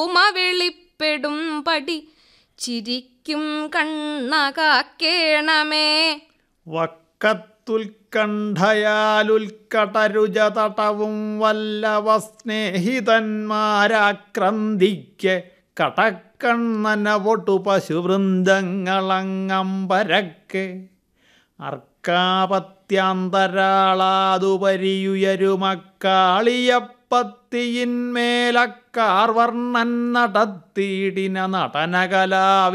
ഉമ വെളിപ്പെടും പടി ചിരിക്കും കണ്ണകാക്കേണമേ വക്കത്തുൽക്കണ്ഠയാലുൽക്കടരുജ തടവും വല്ലവ സ്നേഹിതന്മാരാക്രന്തിക്ക് കടക്കണ്ണനവൊട്ടു പശുവൃന്ദങ്ങളങ്ങമ്പരക്കെ അർക്കാപത്യാന്തരാളാതുപരിയുയരുമക്കാളിയപ്പത്തിയിന്മേലക്കാർവർണ്ണൻ നടത്തിയിടിന നടനകലാ